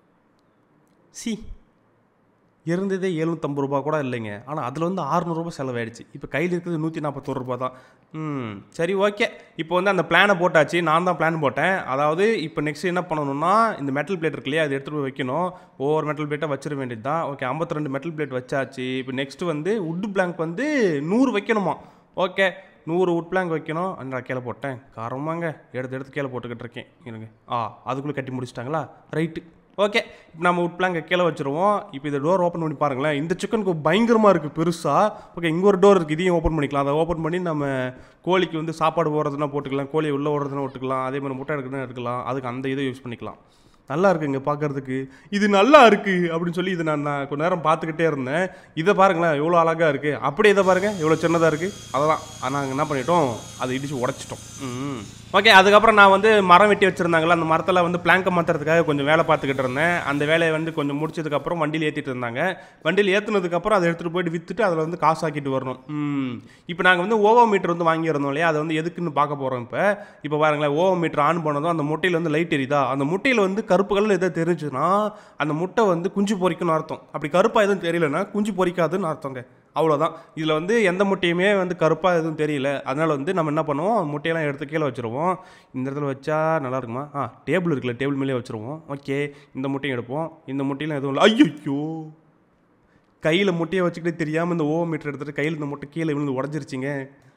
சி இருந்ததே எழுநூற்றம்பது ரூபா கூட இல்லைங்க ஆனால் அதில் வந்து 600 ரூபாய் செலவாயிடுச்சு இப்போ கையில் இருக்கிறது நூற்றி நாற்பத்தோரு ரூபா தான் ம் சரி ஓகே இப்போ வந்து அந்த பிளானை போட்டாச்சு நான் தான் பிளான் போட்டேன் அதாவது இப்போ நெக்ஸ்ட் என்ன பண்ணணும்னா இந்த மெட்டல் பிளேட் இருக்கு இல்லையா அதை எடுத்துகிட்டு போய் வைக்கணும் ஒவ்வொரு மெட்டல் பிளேட்டாக வச்சிட வேண்டியது தான் ஓகே 52 மெட்டல் பிளேட் வச்சாச்சு இப்போ நெக்ஸ்ட் வந்து உட் பிளாங்க் வந்து நூறு வைக்கணுமா ஓகே நூறு உட் பிளாங்க் வைக்கணும் நான் கீழே போட்டேன் காரமாங்க எடுத்து எடுத்து கீழே போட்டுக்கிட்டு இருக்கேன் இருங்க ஆ அதுக்குள்ளே கட்டி முடிச்சிட்டாங்களா ரைட்டு ஓகே இப்போ நம்ம உட் பிளாங்க கீழே வச்சிருவோம் இப்போ இந்த டோர் ஓப்பன் பண்ணி பாருங்களேன் இந்த சிக்கனுக்கு பயங்கரமாக இருக்குது பெருசாக ஓகே இங்கே ஒரு டோர் இருக்குது இதையும் ஓப்பன் பண்ணிக்கலாம் அதை ஓப்பன் பண்ணி நம்ம கோழிக்கு வந்து சாப்பாடு போடுறதுனா போட்டுக்கலாம் கோழி உள்ளே ஓடுறதுனா விட்டுக்கலாம் அதே மாதிரி முட்டை எடுக்கிறதுனா எடுக்கலாம் அதுக்கு அந்த இதை யூஸ் பண்ணிக்கலாம் நல்லா இருக்குங்க பார்க்கறதுக்கு இது நல்லா இருக்கு அப்படின்னு சொல்லி இதை நான் நான் கொஞ்ச நேரம் பார்த்துக்கிட்டே இருந்தேன் இதை பாருங்களேன் எவ்வளோ அழகாக இருக்கு அப்படியே இதை பாருங்க எவ்வளோ சின்னதாக இருக்கு அதெல்லாம் நாங்கள் என்ன பண்ணிட்டோம் அதை இடிச்சு உடைச்சிட்டோம் ம் ஓகே அதுக்கப்புறம் நான் வந்து மரம் வெட்டி வச்சிருந்தாங்களா அந்த மரத்தில் வந்து பிளாங்கை மாற்றுறதுக்காக கொஞ்சம் வேலை பார்த்துக்கிட்டு இருந்தேன் அந்த வேலையை வந்து கொஞ்சம் முடிச்சதுக்கப்புறம் வண்டியில் ஏற்றிட்டு இருந்தாங்க வண்டியில் ஏற்றுனதுக்கப்புறம் அதை எடுத்துகிட்டு போயிட்டு விற்றுட்டு அதில் வந்து காசு ஆக்கிட்டு வரணும் ம் இப்போ நாங்கள் வந்து ஓவோ மீட்டர் வந்து வாங்கியிருந்தோம் இல்லையா அதை வந்து எதுக்குன்னு பார்க்க போகிறோம் இப்போ இப்போ பாருங்களேன் ஓவோ மீட்டர் ஆன் பண்ணதும் அந்த முட்டையில் வந்து லைட் எரியுதா அந்த முட்டையில் வந்து கருப்பு கலர் எதாவது தெரிஞ்சுன்னா அந்த முட்டை வந்து குஞ்சு பொரிக்கும்னு அர்த்தம் அப்படி கருப்பாக எதுவும் தெரியலன்னா குஞ்சு பொரிக்காதுன்னு அர்த்தங்க அவ்வளோதான் இதில் வந்து எந்த முட்டையுமே வந்து கருப்பாக எதுவும் தெரியல அதனால் வந்து நம்ம என்ன பண்ணுவோம் முட்டையெல்லாம் எடுத்து கீழே வச்சுருவோம் இந்த இடத்துல வச்சா நல்லா இருக்குமா ஆ டேபிள் இருக்குல்ல டேபிள் மேலே வச்சுருவோம் ஓகே இந்த முட்டையும் எடுப்போம் இந்த முட்டையிலும் எதுவும் இல்லை ஐயோ கையில் முட்டையை வச்சுக்கிட்டு தெரியாமல் இந்த ஓவ மீட்டர் எடுத்துகிட்டு கையில் இந்த முட்டை கீழே விழுந்து உடஞ்சிருச்சிங்க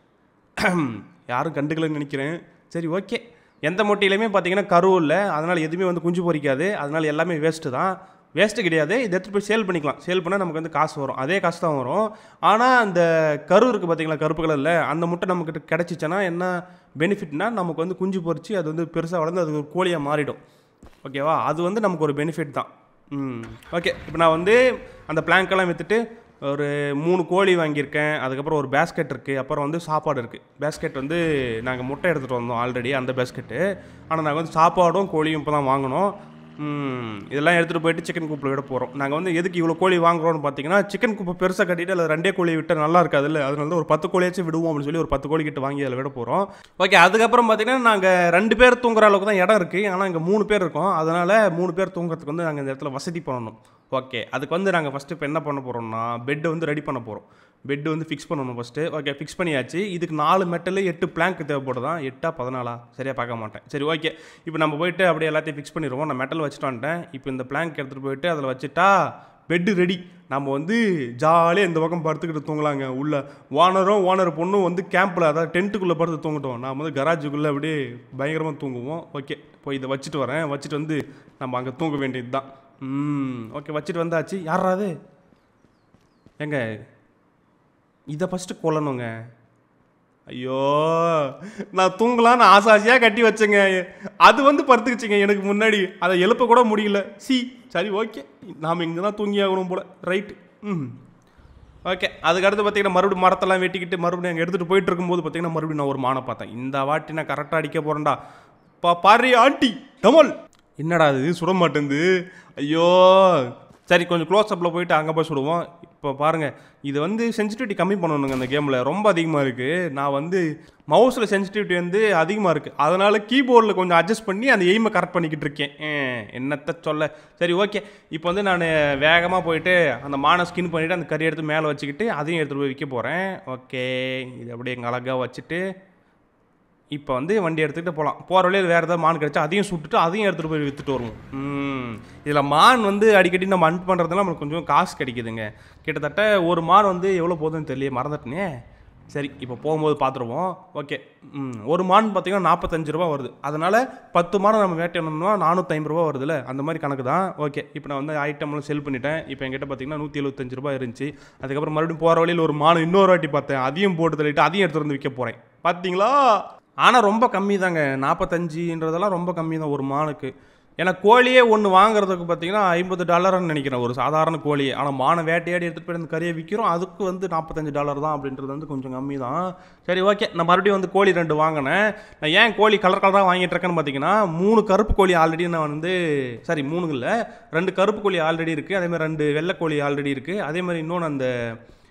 யாரும் கண்டுக்கலன்னு நினைக்கிறேன் சரி ஓகே எந்த முட்டையிலையுமே பார்த்தீங்கன்னா கரு இல்லை அதனால் எதுவுமே வந்து குஞ்சு பொரிக்காது அதனால் எல்லாமே வேஸ்ட்டு தான் வேஸ்ட்டு கிடையாது இதை எடுத்துகிட்டு போய் சேல் பண்ணிக்கலாம் சேல் பண்ணால் நமக்கு வந்து காசு வரும் அதே காசு தான் வரும் ஆனால் அந்த கரு இருக்குது பார்த்தீங்களா கருப்பு கலரில் அந்த முட்டை நம்மக்கிட்ட கிடச்சிச்சுன்னா என்ன பெனிஃபிட்னா நமக்கு வந்து குஞ்சு பொரிச்சு அது வந்து பெருசாக வளர்ந்து அது ஒரு கோழியாக மாறிடும் ஓகேவா அது வந்து நமக்கு ஒரு பெனிஃபிட் தான் ம் ஓகே இப்போ நான் வந்து அந்த பிளாங்கெல்லாம் விற்றுட்டு ஒரு மூணு கோழி வாங்கியிருக்கேன் அதுக்கப்புறம் ஒரு பேஸ்கெட் இருக்குது அப்புறம் வந்து சாப்பாடு இருக்குது பேஸ்கெட் வந்து நாங்கள் முட்டை எடுத்துகிட்டு வந்தோம் ஆல்ரெடி அந்த பேஸ்கெட்டு ஆனால் நாங்கள் வந்து சாப்பாடும் கோழியும் இப்போ தான் வாங்கினோம் ம், இதெல்லாம் எடுத்துகிட்டு போயிட்டு சிக்கன் கூப்பில் விட போகிறோம் நாங்கள் வந்து எதுக்கு இவ்வளோ கோழி வாங்குறோம்னு பார்த்தீங்கன்னா சிக்கன் கூப்பை பெருசாக கட்டிட்டு அதில் ரெண்டே கோழி விட்டால் நல்லா இருக்காதுல்ல அதனால தான் ஒரு பத்து கோழியாச்சும் விடுவோம் அப்படின்னு சொல்லி ஒரு பத்து கோழி கிட்ட வாங்கி அதில் விட போகிறோம் ஓகே அதுக்கப்புறம் பார்த்தீங்கன்னா நாங்கள் ரெண்டு பேர் தூங்குற அளவுக்கு தான் இடம் இருக்குது ஆனால் இங்கே மூணு பேர் இருக்கோம் அதனால் மூணு பேர் தூங்குறதுக்கு வந்து நாங்கள் இந்த இடத்துல வசதி பண்ணணும் ஓகே அதுக்கு வந்து நாங்கள் ஃபஸ்ட்டு இப்போ என்ன பண்ண போகிறோம்னா பெட்டை வந்து ரெடி பண்ண போகிறோம் பெட் வந்து ஃபிக்ஸ் பண்ணணும் ஃபஸ்ட்டு ஓகே ஃபிக்ஸ் பண்ணியாச்சு இதுக்கு நாலு மெட்டல் எட்டு பிளாங்க் தேவைப்படுதான் எட்டா பதினாலா சரியாக பார்க்க மாட்டேன் சரி ஓகே இப்போ நம்ம போயிட்டு அப்படியே எல்லாத்தையும் ஃபிக்ஸ் பண்ணிடுவோம் நான் மெட்டல் வச்சுட்டு வந்துட்டேன் இப்போ இந்த பிளாங்க் எடுத்துகிட்டு போயிட்டு அதில் வச்சுட்டா பெட்டு ரெடி நம்ம வந்து ஜாலியாக இந்த பக்கம் படுத்துக்கிட்டு தூங்கலாங்க உள்ள ஓனரும் ஓனர் பொண்ணும் வந்து கேம்பில் அதாவது டென்ட்டுக்குள்ளே படுத்து தூங்கட்டும் நான் வந்து கராஜுக்குள்ளே அப்படியே பயங்கரமாக தூங்குவோம் ஓகே போய் இதை வச்சுட்டு வரேன் வச்சுட்டு வந்து நம்ம அங்கே தூங்க வேண்டியது தான் ம் ஓகே வச்சுட்டு வந்தாச்சு யாராது ஏங்க இதை ஃபஸ்ட்டு கொல்லணுங்க ஐயோ நான் தூங்கலான்னு ஆசை ஆசையாக கட்டி வச்சேங்க அது வந்து படுத்துக்கிச்சுங்க எனக்கு முன்னாடி அதை எழுப்ப கூட முடியல சி சரி ஓகே நாம் இங்கே தான் தூங்கி ஆகணும் போல ரைட்டு ம் ஓகே அதுக்கடுத்து பார்த்தீங்கன்னா மறுபடியும் மரத்தெல்லாம் வெட்டிக்கிட்டு மறுபடியும் அங்கே எடுத்துகிட்டு போயிட்டு இருக்கும்போது பார்த்தீங்கன்னா மறுபடியும் நான் ஒரு மானை பார்த்தேன் இந்த வாட்டி நான் கரெக்டாக அடிக்க போகிறேன்டா பா பாரு ஆண்டி டமல் என்னடா இது சுட மாட்டேங்குது ஐயோ சரி கொஞ்சம் க்ளோஸ் அப்பில் போயிட்டு அங்கே போய் சுடுவோம் இப்போ பாருங்கள் இது வந்து சென்சிட்டிவிட்டி கம்மி பண்ணணுங்க அந்த கேமில் ரொம்ப அதிகமாக இருக்குது நான் வந்து மவுஸில் சென்சிட்டிவிட்டி வந்து அதிகமாக இருக்குது அதனால் கீபோர்டில் கொஞ்சம் அட்ஜஸ்ட் பண்ணி அந்த எய்மை கரெக்ட் பண்ணிக்கிட்டு இருக்கேன் ஏன், என்னத்த சொல்ல சரி ஓகே இப்போ வந்து நான் வேகமாக போயிட்டு அந்த மானை ஸ்கின் பண்ணிவிட்டு அந்த கறி எடுத்து மேலே வச்சுக்கிட்டு அதையும் எடுத்துகிட்டு போய் விற்க போகிறேன் ஓகே இது அப்படியே எங்கள் அழகாக வச்சுட்டு இப்போ வந்து வண்டி எடுத்துகிட்டு போகலாம் போகிற வழியில் வேறு ஏதாவது மான் கிடச்சா அதையும் சுட்டுட்டு அதையும் எடுத்துகிட்டு போய் விற்றுட்டு வருவோம் ம் இதில் மான் வந்து அடிக்கடி நம்ம அன் பண்ணுறதுனால நமக்கு கொஞ்சம் காசு கிடைக்குதுங்க கிட்டத்தட்ட ஒரு மான் வந்து எவ்வளோ போகுதுன்னு தெரியல மறந்துட்டேனே சரி இப்போ போகும்போது பார்த்துருவோம் ஓகே ம் ஒரு மான் பார்த்தீங்கன்னா நாற்பத்தஞ்சு ரூபா வருது அதனால் பத்து மானம் நம்ம வேட்டையணும்னா நானூற்றி ஐம்பது ரூபா வருதுல்ல அந்த மாதிரி கணக்கு தான் ஓகே இப்போ நான் வந்து ஐட்டம்லாம் செல் பண்ணிட்டேன் இப்போ என்கிட்ட பார்த்தீங்கன்னா நூற்றி எழுபத்தஞ்சு ரூபா இருந்துச்சு அதுக்கப்புறம் மறுபடியும் போகிற வழியில் ஒரு மான் இன்னொரு வாட்டி பார்த்தேன் அதையும் போட்டு தள்ளிட்டு அதையும் எடுத்துகிட்டு வந்து விற்க போகிறேன் பார்த்தீங்களா ஆனால் ரொம்ப கம்மி தாங்க நாற்பத்தஞ்சுன்றதெல்லாம் ரொம்ப கம்மி தான் ஒரு மானுக்கு ஏன்னா கோழியே ஒன்று வாங்குறதுக்கு பார்த்தீங்கன்னா ஐம்பது டாலர்னு நினைக்கிறேன் ஒரு சாதாரண கோழியே ஆனால் மானை வேட்டையாடி எடுத்துகிட்டு போய் அந்த கறியை விற்கிறோம் அதுக்கு வந்து நாற்பத்தஞ்சு டாலர் தான் அப்படின்றது வந்து கொஞ்சம் கம்மி தான் சரி ஓகே நான் மறுபடியும் வந்து கோழி ரெண்டு வாங்கினேன் நான் ஏன் கோழி கலர் கலராக வாங்கிட்டு இருக்கேன்னு பார்த்தீங்கன்னா மூணு கருப்பு கோழி ஆல்ரெடி நான் வந்து சாரி மூணு இல்லை ரெண்டு கருப்பு கோழி ஆல்ரெடி இருக்குது அதே மாதிரி ரெண்டு வெள்ளை கோழி ஆல்ரெடி இருக்குது அதே மாதிரி இன்னொன்று அந்த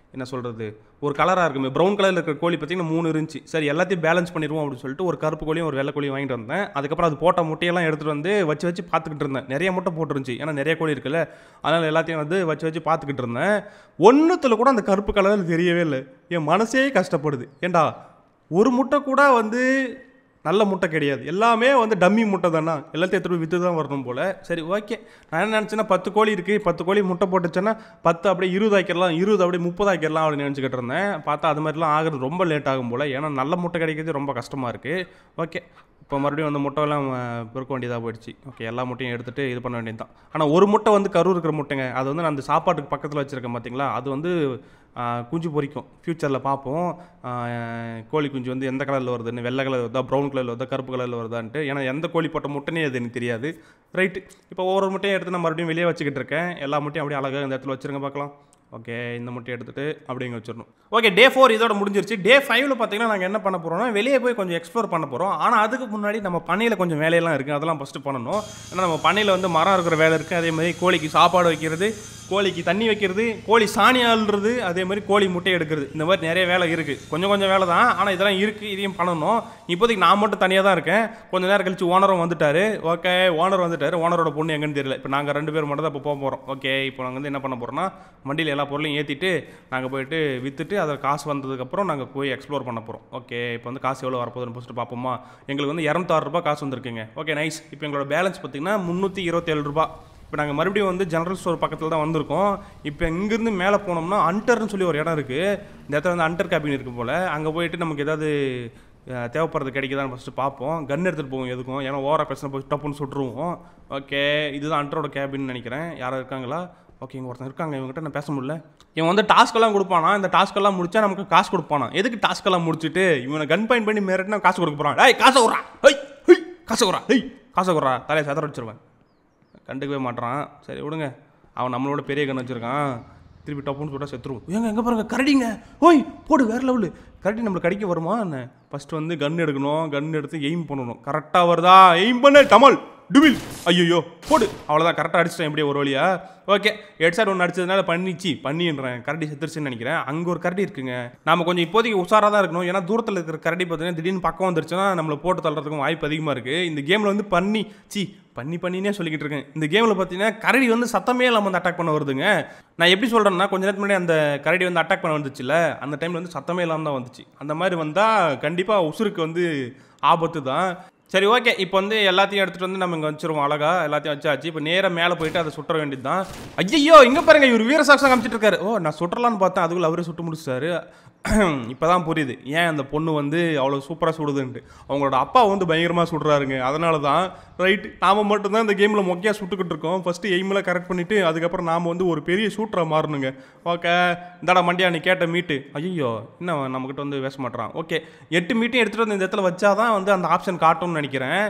என்ன சொல்கிறது ஒரு கலராக இருக்குமே ப்ரௌன் கலரில் இருக்கிற கோழி பார்த்தீங்கன்னா மூணு இருந்துச்சு சரி எல்லாத்தையும் பேலன்ஸ் பண்ணிடுவோம் அப்படின்னு சொல்லிட்டு ஒரு கருப்பு கோழியும் ஒரு வெள்ளை கோழியும் வாங்கிட்டு வந்தேன் அதுக்கப்புறம் அது போட்ட முட்டையெல்லாம் எடுத்துகிட்டு வந்து வச்சு வச்சு பார்த்துக்கிட்டு இருந்தேன் நிறைய முட்டை போட்டுருந்துச்சு ஏன்னா நிறைய கோழி இருக்குல்ல அதனால் எல்லாத்தையும் வந்து வச்சு வச்சு பார்த்துக்கிட்டு இருந்தேன் ஒன்றுத்தில் கூட அந்த கருப்பு கலரில் தெரியவே இல்லை என் மனசே கஷ்டப்படுது ஏண்டா ஒரு முட்டை கூட வந்து நல்ல முட்டை கிடையாது எல்லாமே வந்து டம்மி முட்டை தானா எல்லாத்தையும் எடுத்துகிட்டு போய் விற்று தான் வரணும் போல் சரி ஓகே நான் என்ன நினச்சேன்னா பத்து கோழி இருக்குது பத்து கோழி முட்டை போட்டுச்சுன்னா பத்து அப்படியே இருபது ஆக்கிடலாம் இருபது அப்படியே முப்பது ஆக்கிடலாம் அப்படின்னு நினச்சிக்கிட்டு இருந்தேன் பார்த்தா அது மாதிரிலாம் ஆகிறது ரொம்ப லேட் ஆகும் போல் ஏன்னா நல்ல முட்டை கிடைக்கிறது ரொம்ப கஷ்டமாக இருக்குது ஓகே இப்போ மறுபடியும் அந்த முட்டையெல்லாம் அஹ், பெருக்க வேண்டியதாக போயிடுச்சு ஓகே எல்லா முட்டையும் எடுத்துகிட்டு இது பண்ண வேண்டியது தான் ஆனால் ஒரு முட்டை வந்து கரு இருக்கிற முட்டைங்க அது வந்து நான் அந்த சாப்பாட்டுக்கு பக்கத்தில் வச்சுருக்கேன் பார்த்தீங்களா அது வந்து ஆஹ், குஞ்சு பொரிக்கும் ஃப்யூச்சரில் பார்ப்போம் ஆஹ், கோழி குஞ்சு வந்து எந்த கலரில் வருதுன்னு வெள்ளை கலர் வருதா ப்ரௌன் கலரில் வருதா கருப்பு கலரில் வருதான்ட்டு ஏன்னா எந்த கோழி போட்ட முட்டைனே அது எனக்கு தெரியாது ரைட்டு இப்போ ஒவ்வொரு முட்டையும் எடுத்து நான் மறுபடியும் வெளியே வச்சுக்கிட்டு இருக்கேன் எல்லா முட்டையும் அப்படியே அழகாக இந்த இடத்துல வச்சுருங்க பார்க்கலாம் ஓகே இந்த முட்டையை எடுத்துட்டு அப்படிங்க வச்சிடணும் ஓகே டே ஃபோர் இதோட முடிஞ்சிருச்சு டே ஃபைவ்ல பார்த்தீங்கன்னா நாங்கள் என்ன பண்ண போகிறோம்னா வெளியே போய் கொஞ்சம் எக்ஸ்ப்ளோர் பண்ண போகிறோம் ஆனால் அதுக்கு முன்னாடி நம்ம பண்ணையில் கொஞ்சம் வேலையெல்லாம் இருக்குது அதெல்லாம் ஃபஸ்ட்டு பண்ணணும் ஏன்னா நம்ம பண்ணையில் வந்து மரம் இருக்கிற வேலை இருக்குது அதே மாதிரி கோழிக்கு சாப்பாடு வைக்கிறது கோழிக்கு தண்ணி வைக்கிறது கோழி சாணி அள்ளுறது அதே மாதிரி கோழி முட்டை எடுக்கிறது இந்த மாதிரி நிறைய வேலை இருக்குது கொஞ்சம் கொஞ்சம் வேலை தான் ஆனால் இதெல்லாம் இருக்குது இதையும் பண்ணணும் இப்போதைக்கு நான் மட்டும் தனியாக தான் இருக்கேன் கொஞ்ச நேரம் கழிச்சு ஓனரும் வந்துட்டாரு ஓகே ஓனர் வந்துட்டாரு ஓனரோட பொண்ணு எங்கன்னு தெரியல இப்போ நாங்கள் ரெண்டு பேர் மட்டும் தான் இப்போ போக போகிறோம் ஓகே இப்போ நாங்கள் வந்து என்ன பண்ண போகிறோம்னா வண்டியில் எல்லா பொருளையும் ஏற்றிட்டு நாங்கள் போயிட்டு விற்றுட்டு அதில் காசு வந்ததுக்கப்புறம் நாங்கள் போய் எக்ஸ்ப்ளோர் பண்ண போகிறோம் ஓகே இப்போ வந்து காசு எவ்வளோ வரப்போகுதுன்னு ஃபஸ்ட்டு பார்ப்போமா எங்களுக்கு வந்து இரநூத்தாறு ரூபாய் காசு வந்திருக்குங்க ஓகே நைஸ் இப்போ எங்களோட பேலன்ஸ் பார்த்தீங்கன்னா முந்நூற்றி இருபத்தேழு ரூபாய் இப்போ நாங்கள் மறுபடியும் வந்து ஜெனரல் ஸ்டோர் பக்கத்தில் தான் வந்திருக்கோம் இப்போ இங்கேருந்து மேலே போனோம்னா அண்டர்னு சொல்லி ஒரு இடம் இருக்குது இந்த இடத்துல வந்து அண்டர் கேபின் இருக்கும் போல் அங்கே போயிட்டு நமக்கு ஏதாவது அஹ், தேவைப்படுறது கிடைக்குதான்னு ஃபஸ்ட்டு பார்ப்போம் கன் எடுத்துகிட்டு போவோம் எதுக்கும் ஏன்னா ஓவரா பிரச்சனை போய் டப்புன்னு சுட்டுருவோம் ஓகே இதுதான் அண்டரோட கேபின் நினைக்கிறேன் யாரும் இருக்காங்களா ஓகே இங்கே ஒருத்தன் இருக்காங்க இவங்ககிட்ட நான் பேச முடியல இவன் வந்து டாஸ்க்கெல்லாம் கொடுப்பானா இந்த டாஸ்க்கெல்லாம் முடிச்சா நமக்கு காசு கொடுப்பானா எதுக்கு டாஸ்க்கெல்லாம் முடிச்சுட்டு இவனை கன் பாயிண்ட் பண்ணி மிரட்டினா காசு கொடுக்க போகிறான் டேய் காசை விட்றான் ஹை ஹை காசை விட்றா ஹை காசை விட்றா தலையை சதற வச்சிருவேன் கண்டுக்கவே மாட்றான் சரி விடுங்க அவன் நம்மளோட பெரிய கண் வச்சிருக்கான் திருப்பி டப்புன்னு சொல்லிட்டா செத்துருவோம் ஏங்க எங்கே பாருங்க கரடிங்க ஓய் போடு வேற லெவலு கரடி நம்மளுக்கு கடிக்க வருமா என்ன ஃபர்ஸ்ட் வந்து கன் எடுக்கணும் கன் எடுத்து எய்ம் பண்ணணும் கரெக்டாக வருதா எய்ம் பண்ணு டமல் டுபில் ஐயோ போடு அவ்வளோதான் கரெக்டாக அடிச்சிட்டேன் எப்படியே ஒரு வழியா ஓகே ஹெட்செட் ஒன்று அடிச்சதுனால பண்ணிச்சு பண்ணின்றேன் கரடி செத்துருச்சுன்னு நினைக்கிறேன் அங்கே ஒரு கரடி இருக்குங்க நாம கொஞ்சம் இப்போதைக்கு உஷாராக தான் இருக்கணும் ஏன்னா தூரத்தில் இருக்கிற கரடி பார்த்தீங்கன்னா திடீர்னு பக்கம் வந்துருச்சுன்னா நம்மளை போட்டு தள்ளுறதுக்கும் வாய்ப்பு அதிகமாக இருக்குது இந்த கேமில் வந்து பண்ணி சி பண்ணி பண்ணினே சொல்லிக்கிட்டு இருக்கேன் இந்த கேமில் பார்த்தீங்கன்னா கரடி வந்து சத்தமே இல்லாமல் வந்து அட்டாக் பண்ண வருதுங்க நான் எப்படி சொல்கிறேன்னா கொஞ்ச நேரத்துக்கு முன்னாடி அந்த கரடி வந்து அட்டாக் பண்ண வந்துச்சுல்ல அந்த டைமில் வந்து சத்தமே இல்லாமல் தான் வந்துச்சு அந்த மாதிரி வந்தால் கண்டிப்பாக உசுருக்கு வந்து ஆபத்து தான் சரி ஓகே இப்போ வந்து எல்லாத்தையும் எடுத்துகிட்டு வந்து நம்ம இங்கே வச்சிருவோம் அழகா எல்லாத்தையும் வச்சாச்சு இப்போ நேராக மேலே போயிட்டு அதை சுற்ற வேண்டியது தான் ஐயோ இங்கே பாருங்க இவர் வீரசாக்சம் காமிச்சிட்டு இருக்காரு ஓ நான் சுற்றலான்னு பார்த்தேன் அதுக்குள்ள அவரே சுட்டு முடிச்சிட்டாரு இப்போ தான் புரியுது ஏன் அந்த பொண்ணு வந்து அவ்வளோ சூப்பராக சுடுதுன்ட்டு அவங்களோட அப்பா வந்து பயங்கரமாக சுடுறாருங்க அதனால தான் ரைட் நாம் மட்டும்தான் இந்த கேமில் மொக்கையாக சுட்டுக்கிட்டு இருக்கோம் ஃபஸ்ட்டு எய்மில் கரெக்ட் பண்ணிவிட்டு அதுக்கப்புறம் நாம் வந்து ஒரு பெரிய ஷூட்டராக மாறணுங்க ஓகே இந்தாடா மண்டியா நீ கேட்ட மீட்டு ஐயோ இன்னும் நம்மக்கிட்ட வந்து பேச மாட்றான் ஓகே எட்டு மீட்டையும் எடுத்துகிட்டு வந்து இந்த இடத்துல வச்சா தான் வந்து அந்த ஆப்ஷன் காட்டும்னு நினைக்கிறேன்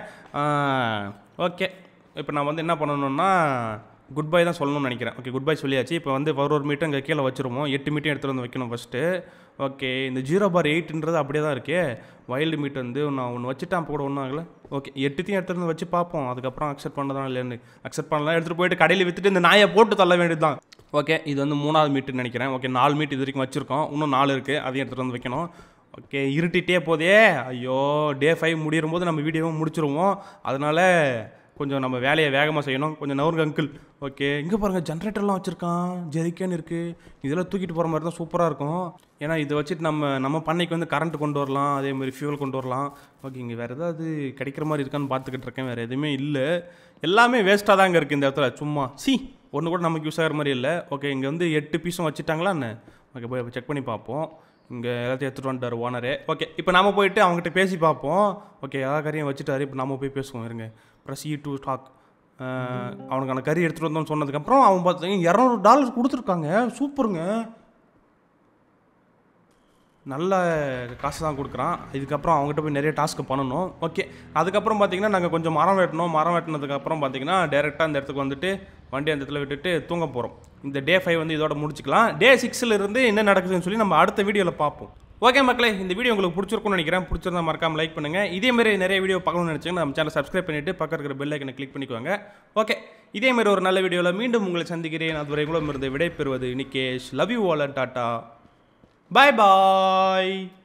ஓகே இப்போ நான் வந்து என்ன பண்ணணும்னா குட் பை தான் சொல்லணும்னு நினைக்கிறேன் ஓகே குட் பை சொல்லியாச்சு இப்போ வந்து ஒரு ஒரு மீட்டும் இங்கே கீழே வச்சிருவோம் எட்டு மீட்டையும் எடுத்துகிட்டு வந்து வைக்கணும் ஃபஸ்ட்டு ஓகே இந்த ஜீரோ பார் எயிட்ன்றது அப்படியே தான் இருக்கே வைல்டு மீட் வந்து நான் ஒன்று வச்சுட்டேன் அப்போ கூட ஒன்றும் ஆகலை ஓகே எட்டுத்தையும் எடுத்துகிட்டு வந்து வச்சு பார்ப்போம் அதுக்கப்புறம் அக்செப்ட் பண்ணதான் இல்லைன்னு அக்செப்ட் பண்ணலாம் எடுத்துகிட்டு போயிட்டு கடையில் விற்றுட்டு இந்த நாயை போட்டு தள்ள வேண்டியது தான் ஓகே இது வந்து மூணாவது மீட்டுன்னு நினைக்கிறேன் ஓகே நாலு மீட் இது வரைக்கும் வச்சுருக்கோம் இன்னும் நாலு இருக்குது அதையும் எடுத்துகிட்டு வந்து வைக்கணும் ஓகே இருட்டிகிட்டே போதே ஐயோ டே ஃபைவ் முடியும் போது நம்ம வீடியோவும் முடிச்சிருவோம் அதனால் கொஞ்சம் நம்ம வேலையை வேகமாக செய்யணும் கொஞ்சம் நவருங்க அங்கிள் ஓகே இங்கே பாருங்கள் ஜென்ரேட்டர்லாம் வச்சுருக்கான் ஜெரிக்கேன்னு இருக்குது இதெல்லாம் தூக்கிட்டு போகிற மாதிரி தான் சூப்பராக இருக்கும் ஏன்னா இதை வச்சுட்டு நம்ம நம்ம பண்ணைக்கு வந்து கரண்ட் கொண்டு வரலாம் அதே மாதிரி ஃபியூல் கொண்டு வரலாம் ஓகே இங்கே வேறு ஏதாவது கிடைக்கிற மாதிரி இருக்கான்னு பார்த்துக்கிட்டு இருக்கேன் வேறு எதுவுமே இல்லை எல்லாமே வேஸ்ட்டாக தாங்க இருக்குது இந்த இடத்துல சும்மா சி ஒன்று கூட நமக்கு யூஸ் ஆகிற மாதிரி இல்லை ஓகே இங்கே வந்து எட்டு பீஸும் வச்சுட்டாங்களா என்ன ஓகே போய் செக் பண்ணி பார்ப்போம் இங்கே எல்லாத்தையும் எடுத்துகிட்டு வந்துட்டார் ஓனரே ஓகே இப்போ நாம போயிட்டு அவங்ககிட்ட பேசி பார்ப்போம் ஓகே எல்லா கறியும் வச்சுட்டாரு இப்போ நாம போய் பேசுவோம் இருங்க ப்ரெஸ் இ டு ஸ்டாக் அவனுக்கான கறி எடுத்துகிட்டு வந்தோம்னு சொன்னதுக்கப்புறம் அவன் பார்த்தீங்க இரநூறு டாலர் கொடுத்துருக்காங்க சூப்பருங்க நல்ல காசு தான் கொடுக்குறான் இதுக்கப்புறம் அவங்ககிட்ட போய் நிறைய டாஸ்க்கு பண்ணணும் ஓகே அதுக்கப்புறம் பார்த்தீங்கன்னா நாங்கள் கொஞ்சம் மரம் வெட்டணும் மரம் வெட்டினதுக்கப்புறம் பார்த்தீங்கன்னா டேரெக்டாக இந்த இடத்துக்கு வந்துட்டு வண்டி அந்த இடத்துல விட்டுட்டு தூங்க போகிறோம் இந்த டே ஃபைவ் வந்து இதோட முடிச்சுக்கலாம் டே சிக்ஸில் இருந்து என்ன நடக்குதுன்னு சொல்லி நம்ம அடுத்த வீடியோவில் பார்ப்போம் ஓகே மக்களே இந்த வீடியோ உங்களுக்கு பிடிச்சிருக்கும்னு நினைக்கிறேன் பிடிச்சிருந்தா மறக்காம லைக் பண்ணுங்கள் இதே மாதிரி நிறைய வீடியோ பார்க்கணும்னு நினச்சிங்கன்னா நம்ம சேனல் சப்ஸ்கிரைப் பண்ணிவிட்டு பக்கம் இருக்கிற பெல் ஐக்கனை கிளிக் பண்ணிக்கோங்க ஓகே இதே மாதிரி ஒரு நல்ல வீடியோவில் மீண்டும் உங்களை சந்திக்கிறேன் அதுவரை கூட இருந்து விடை பெறுவது நிகேஷ் லவ் யூ ஆல் டாட்டா பாய் பாய்